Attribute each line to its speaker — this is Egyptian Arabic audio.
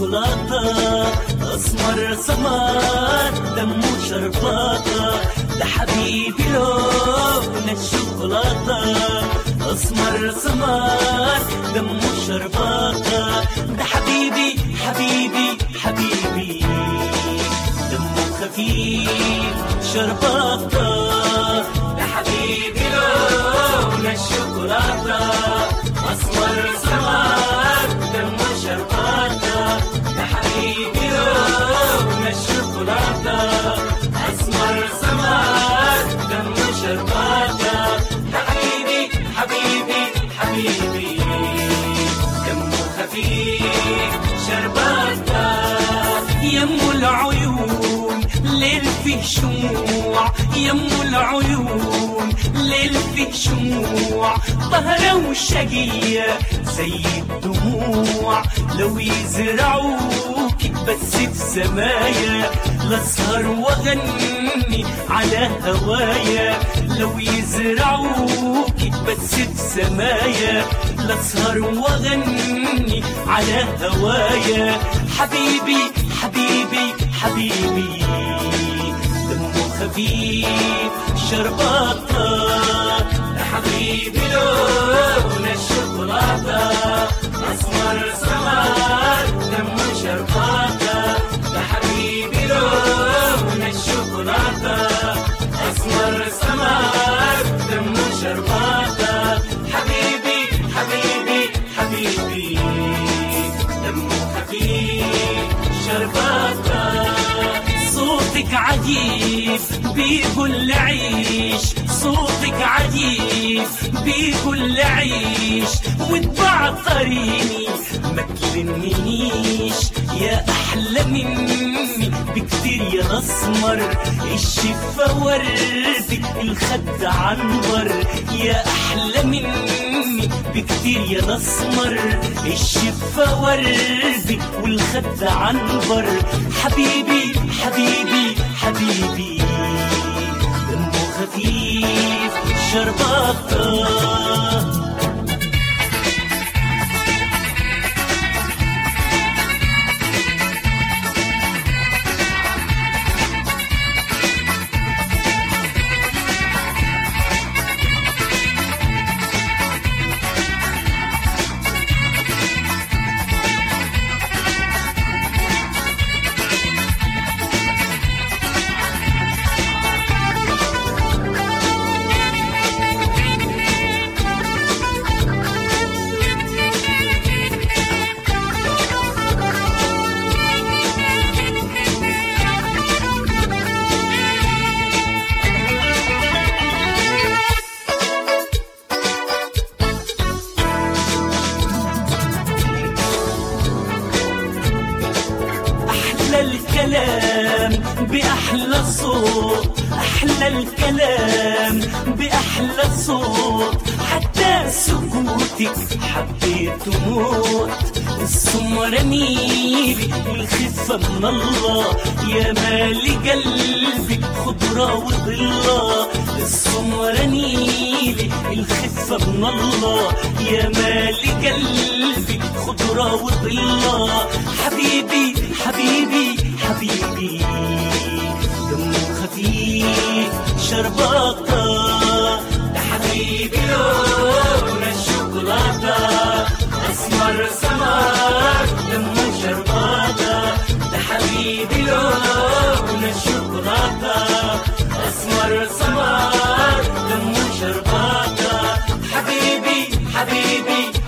Speaker 1: الشوكولاتة أسمر سمر دمه شرباتة ده حبيبي لون الشوكولاتة أسمر سمر دمه شرباتة ده حبيبي حبيبي حبيبي دمه خفيف شرباتة ده حبيبي لون الشوكولاتة أسمر سمر دمه شرباتة ده حبيبي لون الشوكولاتة أسمر سمر دمه شرباتة ده حبيبي حبيبي حبيبي دمه خفيف شرباتة يمو العيون ليل فيه شموع يمو العيون ليل فيه شموع طهرة وشقية زي الدموع لو يزرعوك بس في سمايا لاسهر واغني على هوايا لو يزرعوك بس في سمايا لاسهر واغني على هوايا حبيبي حبيبي حبيبي دمه خفيف شرباتة يا حبيبي لون الشوكولاتة أسمر سمر دمه شرباتة يا حبيبي لون الشوكولاتة أسمر سمر دمه شرباتة حبيبي حبيبي حبيبي دمه خفيف شرباتة صوتك عجيب بيقول عيش صوتك عجيب بيقول عيش وتبعطريني ما تلمنيش يا احلى مني بكتير يا الاسمر الشفا وردي الخد عنبر يا احلى مني بكتير يا الاسمر الشفا وردي والخد عنبر حبيبي حبيبي حبيبي دمه خفيف شرباتة أحلى الكلام بأحلى صوت أحلى الكلام بأحلى صوت حتى سكوتك حبيت موت السمرة ميلي والخفة من الله يا مالي قلبي خضرة وظلة السمرة نيلي الخفة من الله يا مالي قلبي خضرة وظلة حبيبي حبيبي حبيبي دمه خفيف شرباتة ده حبيبي لون الشوكولاتة أسمر سمر دمه شرباتة ده حبيبي لون الشوكولاتة أسمر سمر دمه شرباتة حبيبي حبيبي